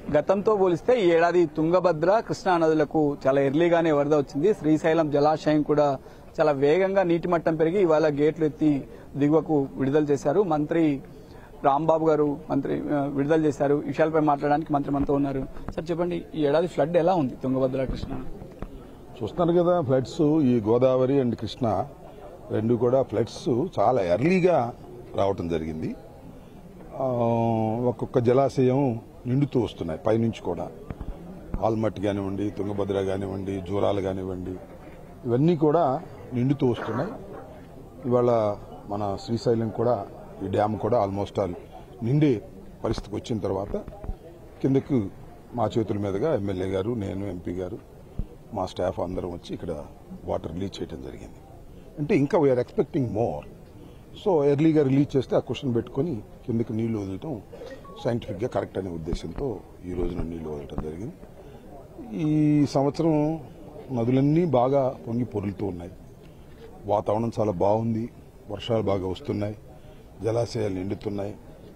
గతంతో పోలిస్తే ఈ ఏడాది తుంగభద్ర కృష్ణా నదులకు చాలా ఎర్లీగానే వరద వచ్చింది శ్రీశైలం జలాశయం కూడా చాలా వేగంగా నీటి మట్టం పెరిగి ఇవాళ గేట్లు ఎత్తి దిగువకు విడుదల చేశారు మంత్రి రాంబాబు గారు మంత్రి ఆ, విడుదల చేశారు ఈ విషయాలపై మాట్లాడడానికి మంత్రి మనతో ఉన్నారు సార్ చెప్పండి ఈ ఏడాది ఫ్లడ్ ఎలా ఉంది తుంగభద్ర కృష్ణ చూస్తున్నారు కదా ఫ్లడ్స్ ఈ గోదావరి అండ్ కృష్ణ రెండు కూడా ఫ్లడ్స్ చాలా ఎర్లీగా రావటం జరిగింది ఆ, ఒక్కొక్క జలాశయం నిండుతూ వస్తున్నాయి పైనుంచి కూడా ఆల్మట్టి కానివ్వండి తుంగభద్ర కానివ్వండి జూరాలు కానివ్వండి ఇవన్నీ కూడా నిండుతూ వస్తున్నాయి ఇవాళ మన శ్రీశైలం కూడా ఈ డ్యామ్ కూడా ఆల్మోస్ట్ ఆల్ నిండే పరిస్థితికి వచ్చిన తర్వాత కిందకు మా చేతుల మీదుగా ఎమ్మెల్యే గారు నేను ఎంపీ గారు మా స్టాఫ్ అందరం వచ్చి ఇక్కడ వాటర్ రిలీజ్ చేయడం జరిగింది అంటే ఇంకా వీఆర్ ఎక్స్పెక్టింగ్ మోర్ సో ఎర్లీగా రిలీజ్ చేస్తే ఆ క్వశ్చన్ పెట్టుకొని కిందకి నీళ్లు వదలటం సైంటిఫిక్గా కరెక్ట్ అనే ఉద్దేశంతో ఈ రోజున నీళ్లు వదలటం జరిగింది ఈ సంవత్సరం నదులన్నీ బాగా పొంగి పొరులుతూ ఉన్నాయి వాతావరణం చాలా బాగుంది వర్షాలు బాగా వస్తున్నాయి జలాశయాలు నిండుతున్నాయి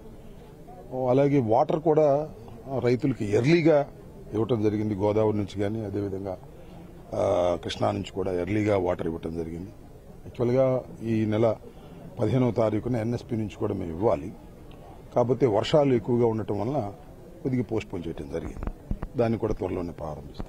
అలాగే వాటర్ కూడా ఆ, రైతులకి ఎర్లీగా ఇవ్వటం జరిగింది గోదావరి నుంచి కానీ అదేవిధంగా ఆ, కృష్ణా నుంచి కూడా ఎర్లీగా వాటర్ ఇవ్వటం జరిగింది యాక్చువల్గా ఈ నెల పదిహేనవ తారీఖున ఎన్ఎస్పి నుంచి కూడా మేము ఇవ్వాలి కాకపోతే వర్షాలు ఎక్కువగా ఉండటం వలన కొద్దిగా పోస్ట్పోన్ చేయడం జరిగింది దాన్ని కూడా త్వరలోనే ప్రారంభిస్తాం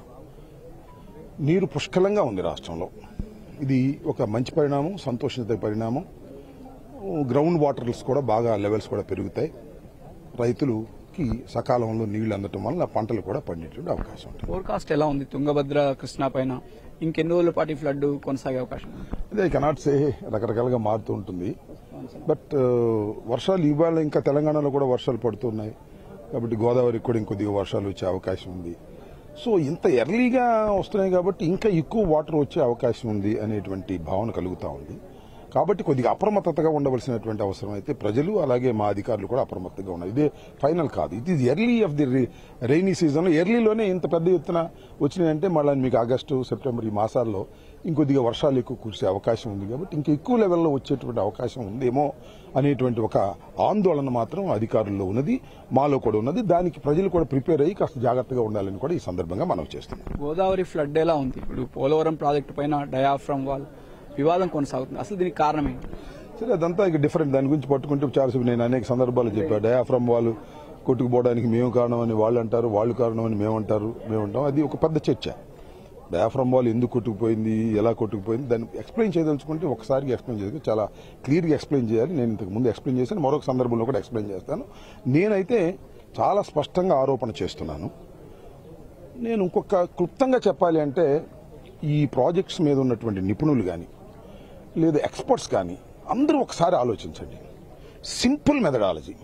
నీరు పుష్కలంగా ఉంది రాష్ట్రంలో ఇది ఒక మంచి పరిణామం సంతోషిత పరిణామం గ్రౌండ్ వాటర్స్ కూడా బాగా లెవెల్స్ కూడా పెరుగుతాయి రైతులకి సకాలంలో నీళ్లు అందటం వల్ల పంటలు కూడా పండేటువంటి అవకాశం ఉంటుంది ఫోర్కాస్ట్ ఎలా ఉంది తుంగభద్ర కృష్ణ పైన ఇంకెన్ని రోజుల పాటు ఈ ఫ్లడ్ కొనసాగే అవకాశం ఉంది అదే కెనాట్ సే రకరకాలుగా మారుతూ ఉంటుంది బట్ వర్షాలు ఇవాళ ఇంకా తెలంగాణలో కూడా వర్షాలు పడుతున్నాయి కాబట్టి గోదావరికి కూడా ఇంకొద్దిగా వర్షాలు వచ్చే అవకాశం ఉంది సో ఇంత ఎర్లీగా వస్తున్నాయి కాబట్టి ఇంకా ఎక్కువ వాటర్ వచ్చే అవకాశం ఉంది అనేటువంటి భావన కలుగుతా ఉంది కాబట్టి కొద్దిగా అప్రమత్తతగా ఉండవలసినటువంటి అవసరం అయితే ప్రజలు అలాగే మా అధికారులు కూడా అప్రమత్తంగా ఉన్నారు ఇదే ఫైనల్ కాదు it is early of the rainy season ఎర్లీలోనే ఇంత పెద్ద ఎత్తున వచ్చినాయంటే మళ్ళీ మీకు ఆగస్టు సెప్టెంబర్ ఈ మాసాల్లో ఇంకొద్దిగా వర్షాలు ఎక్కువ కురిసే అవకాశం ఉంది కాబట్టి ఇంకా ఎక్కువ లెవెల్లో వచ్చేటువంటి అవకాశం ఉందేమో అనేటువంటి ఒక ఆందోళన మాత్రం అధికారుల్లో ఉన్నది మాలో కూడా ఉన్నది దానికి ప్రజలు కూడా ప్రిపేర్ అయ్యి కాస్త జాగ్రత్తగా ఉండాలని కూడా ఈ సందర్భంగా మనం చేస్తున్నాం గోదావరి ఫ్లడ్ ఎలా ఉంది ఇప్పుడు పోలవరం ప్రాజెక్టు పైన డయాఫ్రమ్ వాల్ వివాదం కొనసాగుతుంది అసలు దీనికి కారణం ఏంటి సరే అదంతా ఇక డిఫరెంట్ దాని గురించి పట్టుకుంటే చాలాసేపు నేను అనేక సందర్భాలు చెప్పా డయాఫ్రమ్ వాళ్ళు కొట్టుకుపోవడానికి మేము కారణం అని వాళ్ళు అంటారు వాళ్ళు కారణం అని మేము అంటారు మేము అంటాం అది ఒక పెద్ద చర్చ డయాఫ్రమ్ వాల్ ఎందుకు కొట్టుకుపోయింది ఎలా కొట్టుకుపోయింది దాన్ని ఎక్స్ప్లెయిన్ చేయదలుచుకుంటే ఒకసారి ఎక్స్ప్లెయిన్ చేయదు చాలా క్లియర్గా ఎక్స్ప్లెయిన్ చేయాలి నేను ఇంతకు ముందు ఎక్స్ప్లెయిన్ చేశాను మరొక సందర్భంలో కూడా ఎక్స్ప్లెయిన్ చేస్తాను నేనైతే చాలా స్పష్టంగా ఆరోపణ చేస్తున్నాను నేను ఇంకొక క్లుప్తంగా చెప్పాలి అంటే ఈ ప్రాజెక్ట్స్ మీద ఉన్నటువంటి నిపుణులు కానీ లేదా ఎక్స్పర్ట్స్ కానీ అందరూ ఒకసారి ఆలోచించండి సింపుల్ మెథడాలజీ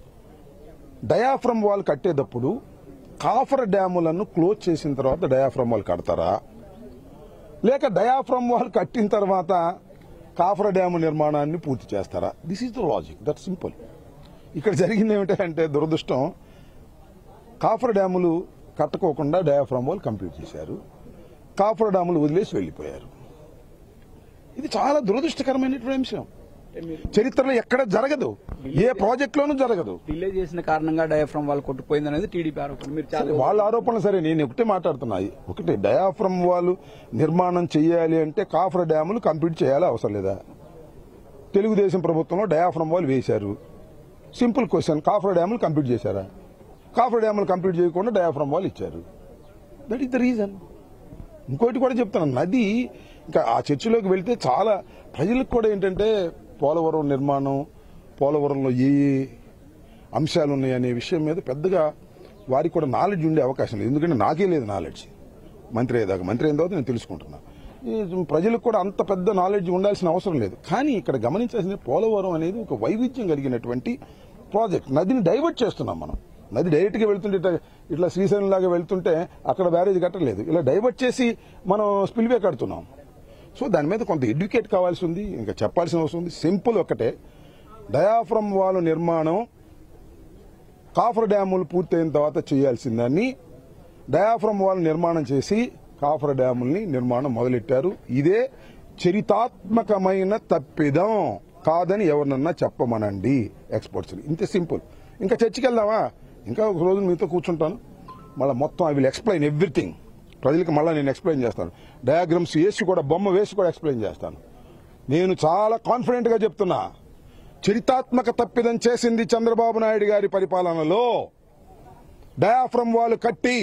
డయాఫ్రమ్ వాల్ కట్టేటప్పుడు కాఫర్ డ్యాములను క్లోజ్ చేసిన తర్వాత డయాఫ్రమ్ వాల్ కడతారా లేక డయాఫ్రమ్ వాల్ కట్టిన తర్వాత కాఫర్ డ్యాము నిర్మాణాన్ని పూర్తి చేస్తారా this is the logic that simple ఇక్కడ జరిగింది ఏమిటంటే దురదృష్టం కాఫర్ డ్యాములు కట్టుకోకుండా డయాఫ్రమ్ వాల్ కంప్లీట్ చేశారు కాఫర్ డ్యాములు వదిలేసి వెళ్ళిపోయారు ఇది చాలా దురదృష్టకరమైనటువంటి అంశం చరిత్రలో ఎక్కడ జరగదు ఏ ప్రాజెక్ట్ లోనూ జరగదు డిలే చేసిన కారణంగా డయాఫ్రమ్ వాల్ కొట్టుకుపోయింది అనేది టీడీపీ ఆరోపణ మీరు చాలా వాళ్ళ ఆరోపణలు సరే నేను ఒకటే మాట్లాడుతున్నా ఒకటే డయాఫ్రమ్ వాళ్ళు నిర్మాణం చేయాలి అంటే కాఫర్ డ్యాములు కంప్లీట్ చేయాలి అవసరం లేదా తెలుగుదేశం ప్రభుత్వంలో డయాఫ్రమ్ వాళ్ళు వేశారు సింపుల్ క్వశ్చన్ కాఫర్ డ్యాములు కంప్లీట్ చేశారా కాఫర్ డ్యాములు కంప్లీట్ చేయకుండా డయాఫ్రమ్ వాళ్ళు ఇచ్చారు దట్ ఈస్ ద రీజన్ ఇంకోటి కూడా చెప్తున్నాను నది ఇంకా ఆ చర్చిలోకి వెళ్తే చాలా ప్రజలకు కూడా ఏంటంటే పోలవరం నిర్మాణం పోలవరంలో ఏ ఏ అంశాలు ఉన్నాయి అనే విషయం మీద పెద్దగా వారికి కూడా నాలెడ్జ్ ఉండే అవకాశం లేదు ఎందుకంటే నాకే లేదు నాలెడ్జ్ మంత్రి అయ్యేదాకా మంత్రి అయిన తర్వాత నేను తెలుసుకుంటున్నా ఈ ప్రజలకు కూడా అంత పెద్ద నాలెడ్జ్ ఉండాల్సిన అవసరం లేదు కానీ ఇక్కడ గమనించాల్సిన పోలవరం అనేది ఒక వైవిధ్యం కలిగినటువంటి ప్రాజెక్ట్ నదిని డైవర్ట్ చేస్తున్నాం మనం నది డైరెక్ట్ గా వెళ్తుంటే ఇట్లా- ఇట్లా శ్రీశైలం లాగా వెళ్తుంటే అక్కడ బ్యారేజ్ కట్టలేదు ఇలా డైవర్ట్ చేసి మనం స్పిల్వే కడుతున్నాం సో దాని మీద కొంత ఎడ్యుకేట్ కావాల్సి ఉంది ఇంకా చెప్పాల్సిన అవసరం ఉంది సింపుల్ ఒకటే డయాఫ్రమ్ వాల్ నిర్మాణం కాఫర్ డ్యాములు పూర్తయిన తర్వాత చేయాల్సిందాన్ని డయాఫ్రమ్ వాల్ నిర్మాణం చేసి కాఫర్ డ్యాముల్ని నిర్మాణం మొదలెట్టారు ఇదే చరితాత్మకమైన తప్పిదం కాదని ఎవరినన్నా చెప్పమనండి ఎక్స్పర్ట్స్ ఇంత సింపుల్ ఇంకా చర్చికి వెళ్దామా ఇంకా ఒక రోజు మీతో కూర్చుంటాను మళ్ళీ మొత్తం ఐ విల్ ఎక్స్ప్లెయిన్ ఎవ్రీథింగ్ ప్రజలకు మళ్ళీ నేను ఎక్స్ప్లెయిన్ చేస్తాను డయాగ్రామ్స్ వేసి కూడా బొమ్మ వేసి కూడా ఎక్స్ప్లెయిన్ చేస్తాను నేను చాలా కాన్ఫిడెంట్గా చెప్తున్నా చరితాత్మక తప్పిదం చేసింది చంద్రబాబు నాయుడు గారి పరిపాలనలో డయాఫ్రమ్ వాళ్ళు కట్టి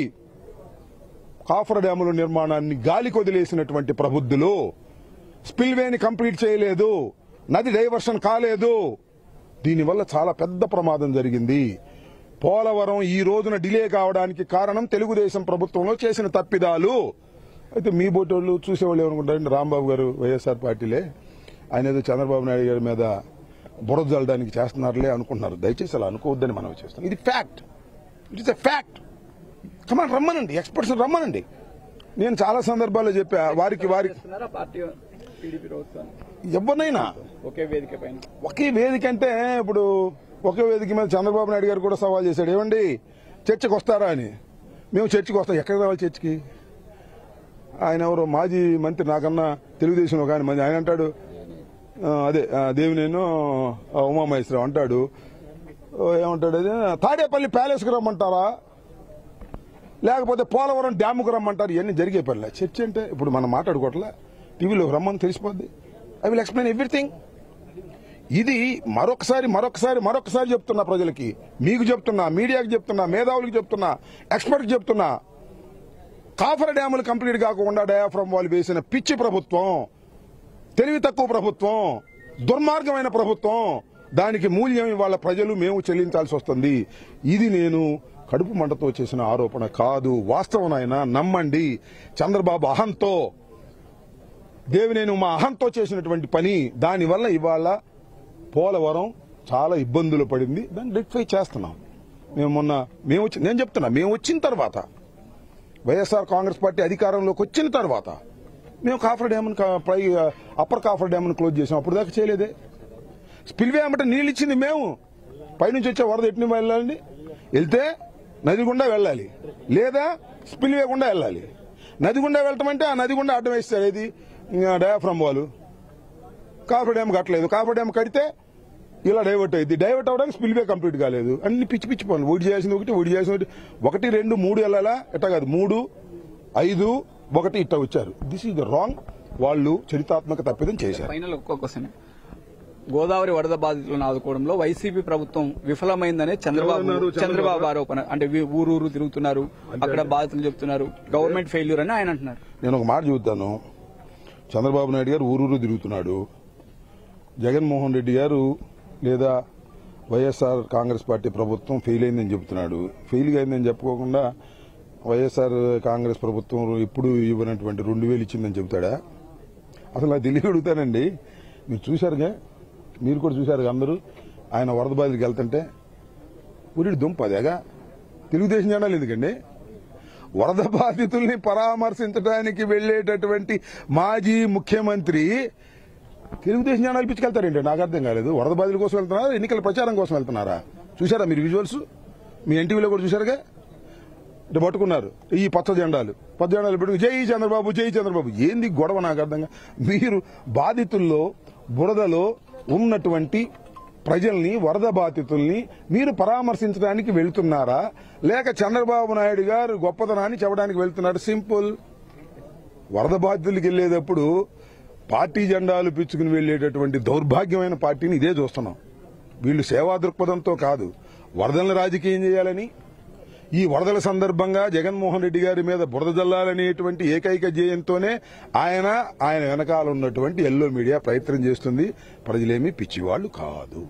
కాఫర్ డ్యాముల నిర్మాణాన్ని గాలికి వదిలేసినటువంటి ప్రబుద్ధులు స్పిల్వేని కంప్లీట్ చేయలేదు నది డైవర్షన్ కాలేదు దీనివల్ల చాలా పెద్ద ప్రమాదం జరిగింది పోలవరం ఈ రోజున డిలే కావడానికి కారణం తెలుగుదేశం ప్రభుత్వంలో చేసిన తప్పిదాలు అయితే మీ బోటోళ్ళు చూసేవాళ్ళు ఏమనుకుంటారంటే రాంబాబు గారు వైఎస్ఆర్ పార్టీలే ఆయన ఏదో చంద్రబాబు నాయుడు గారి మీద బురద జల్లడానికి చేస్తున్నారులే అనుకుంటున్నారు దయచేసి అలా అనుకోవద్దని మనం చేస్తాం ఇది fact it is a fact come on రమ్మనండి ఎక్స్పర్ట్స్ రమ్మనండి నేను చాలా సందర్భాల్లో చెప్పా వారికి వారికి చేస్తున్నారా పార్టీ టీడీపీ ప్రభుత్వాన్ని ఎవరినైనా ఒకే వేదిక పైన ఒకే వేదిక అంటే ఇప్పుడు ఒకే వేదిక మీద చంద్రబాబు నాయుడు గారు కూడా సవాల్ చేశాడు ఏమండి చర్చకు వస్తారా అని మేము చర్చకి వస్తాం ఎక్కడ రావాలి చర్చికి ఆయన ఎవరో మాజీ మంత్రి నాకన్నా తెలుగుదేశంలో కానీ మంది ఆయన అంటాడు ఆ, అదే ఆ, దేవినేను ఆ, ఉమామహేశ్వరరావు అంటాడు ఓ, ఏమంటాడు అది తాడేపల్లి ప్యాలెస్కి రమ్మంటారా లేకపోతే పోలవరం డ్యాముకు రమ్మంటారు ఇవన్నీ జరిగే పనిలే చర్చ అంటే ఇప్పుడు మనం మాట్లాడుకోవట్లే టీవీలో రమ్మని తెలిసిపోద్ది ఐ విల్ ఎక్స్ప్లెయిన్ ఎవ్రీథింగ్ ఇది మరొకసారి మరొకసారి మరొకసారి చెప్తున్నా ప్రజలకి మీకు చెప్తున్నా మీడియాకి చెప్తున్నా మేధావులకు చెప్తున్నా ఎక్స్పర్ట్కి చెప్తున్నా కాఫర్ డ్యాములు కంప్లీట్ కాకుండా డయాఫ్రమ్ వాళ్ళు వేసిన పిచ్చి ప్రభుత్వం తెలివి తక్కువ ప్రభుత్వం దుర్మార్గమైన ప్రభుత్వం దానికి మూల్యం ఇవాళ ప్రజలు మేము చెల్లించాల్సి వస్తుంది ఇది నేను కడుపు మంటతో చేసిన ఆరోపణ కాదు వాస్తవం ఆయన నమ్మండి చంద్రబాబు అహంతో దేవినేని మా అహంతో చేసినటువంటి పని దానివల్ల ఇవాళ పోలవరం చాలా ఇబ్బందులు పడింది దాన్ని రెక్టిఫై చేస్తున్నాం మేము మొన్న మేము వచ్చి నేను చెప్తున్నా మేము వచ్చిన తర్వాత వైఎస్ఆర్ కాంగ్రెస్ పార్టీ అధికారంలోకి వచ్చిన తర్వాత మేము కాఫర్ డ్యామ్ని కా- పై అప్పర్ కాఫర్ డ్యామ్ని క్లోజ్ చేసాం అప్పుడు దాకా చేయలేదే స్పిల్వే అమ్మట నీళ్ళు ఇచ్చింది మేము పైనుంచి వచ్చే వరద ఎట్ని వెళ్ళాలండి వెళ్తే నది గుండా వెళ్ళాలి లేదా స్పిల్వే గుండా వెళ్ళాలి నది గుండా వెళ్ళటం అంటే ఆ నది గుండా అడ్డం వేస్తారు ఏది డయాఫ్రమ్ వాళ్ళు కాఫర్ డ్యామ్ కట్టలేదు కాఫర్ డ్యామ్ కడితే ఇలా డైవర్ట్ అయింది డైవర్ట్ అవడానికి స్పిల్వే కంప్లీట్ కాలేదు అన్ని పిచ్చి పిచ్చి పనులు ఒకటి చేయాల్సింది ఒకటి ఒకటి చేయాల్సింది ఒకటి ఒకటి రెండు మూడు వెళ్ళాలా ఎట్టా కాదు మూడు ఐదు ఒకటి ఇట్ట వచ్చారు దిస్ ఈజ్ ద రాంగ్ వాళ్ళు చరితాత్మక తప్పిదం చేశారు ఫైనల్ ఒక్క క్వశ్చన్ గోదావరి వరద బాధితులను ఆదుకోవడంలో వైసీపీ ప్రభుత్వం విఫలమైందనే చంద్రబాబు ఎవరన్నారు? చంద్రబాబు? చంద్రబాబు ఆరోపణ అంటే వీ- ఊరూరు తిరుగుతున్నారు అక్కడ బాధితులు చెప్తున్నారు గవర్నమెంట్ ఫెయిల్యూర్ అని ఆయన అంటున్నారు నేను ఒక మాట చూద్దాను చంద్రబాబు నాయుడు గారు ఊరూరు తిరుగుతున్నాడు జగన్మోహన్ రెడ్డి గారు లేదా వైఎస్ఆర్ కాంగ్రెస్ పార్టీ ప్రభుత్వం ఫెయిల్ అయిందని చెబుతున్నాడు ఫెయిల్ అయిందని చెప్పుకోకుండా వైఎస్ఆర్ కాంగ్రెస్ ప్రభుత్వం ఇప్పుడు ఇవ్వనటువంటి రెండు వేలు ఇచ్చిందని చెబుతాడా అసలు నాకు తెలియ అడుగుతానండి మీరు చూశారుగా మీరు కూడా చూశారు అందరూ ఆయన వరద బాధితులకు వెళ్తుంటే ఊరి దుంపదేగా తెలుగుదేశం జెండాలు ఎందుకండి వరద బాధితుల్ని పరామర్శించడానికి వెళ్లేటటువంటి మాజీ ముఖ్యమంత్రి తెలుగుదేశం జెండాలు పిచ్చుకెళ్తారేంటి నాకు అర్థం కాలేదు వరద బాధితుల కోసం వెళ్తున్నారా ఎన్నికల ప్రచారం కోసం వెళ్తున్నారా చూసారా మీరు విజువల్స్ మీ ఎన్టీవీలో కూడా చూసారుగా ఇటు పట్టుకున్నారు ఈ పచ్చ జెండాలు పచ్చ జెండాలు పెట్టుకుని జై చంద్రబాబు జై చంద్రబాబు ఏంది గొడవ నాకు అర్థంగా మీరు బాధితుల్లో బురదలో ఉన్నటువంటి ప్రజల్ని వరద బాధితుల్ని మీరు పరామర్శించడానికి వెళ్తున్నారా లేక చంద్రబాబు నాయుడు గారు గొప్పతనాన్ని చెప్పడానికి వెళ్తున్నారు సింపుల్ వరద బాధితులకు వెళ్లేటప్పుడు పార్టీ జెండాలు పిచ్చుకుని వెళ్లేటటువంటి దౌర్భాగ్యమైన పార్టీని ఇదే చూస్తున్నాం వీళ్ళు సేవా దృక్పథంతో కాదు వరదలను రాజకీయం చేయాలని ఈ వరదల సందర్భంగా జగన్మోహన్ రెడ్డి గారి మీద బురద జల్లాలనేటువంటి ఏకైక ధ్యేయంతోనే ఆయన ఆయన వెనకాల ఉన్నటువంటి ఎల్లో మీడియా ప్రయత్నం చేస్తుంది ప్రజలేమీ పిచ్చివాళ్లు కాదు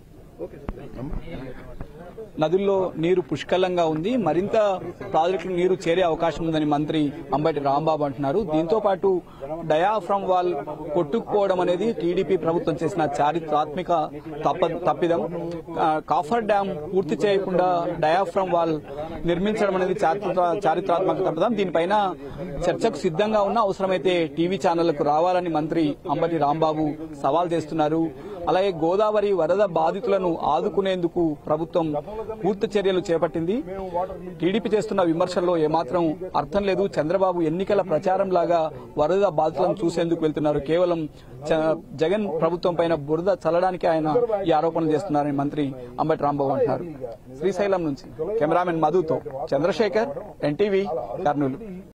నదుల్లో నీరు పుష్కలంగా ఉంది మరింత ప్రాజెక్టులు నీరు చేరే అవకాశం ఉందని మంత్రి అంబటి రాంబాబు అంటున్నారు దీంతో పాటు డయాఫ్రమ్ వాల్ కొట్టుకుపోవడం అనేది టీడీపీ ప్రభుత్వం చేసిన చారిత్రాత్మక తప్ప తప్పిదం ఆ, కాఫర్ డ్యాం పూర్తి చేయకుండా డయాఫ్రమ్ వాల్ నిర్మించడం అనేది చారిత్ర చారిత్రాత్మక తప్పిదం దీనిపైన చర్చకు సిద్ధంగా ఉన్న అవసరమైతే టీవీ ఛానళ్లకు రావాలని మంత్రి అంబటి రాంబాబు సవాల్ చేస్తున్నారు అలాగే గోదావరి వరద బాధితులను ఆదుకునేందుకు ప్రభుత్వం పూర్తి చర్యలు చేపట్టింది టీడీపీ చేస్తున్న విమర్శల్లో ఏమాత్రం అర్థం లేదు చంద్రబాబు ఎన్నికల ప్రచారం లాగా వరద బాధితులను చూసేందుకు వెళ్తున్నారు కేవలం చ- జగన్ ప్రభుత్వం పైన బురద చల్లడానికి ఆయన ఈ ఆరోపణలు చేస్తున్నారని మంత్రి అంబటి రాంబాబు అంటున్నారు శ్రీశైలం నుంచి కెమెరామెన్ మధుతో చంద్రశేఖర్ ఎన్టీవీ కర్నూలు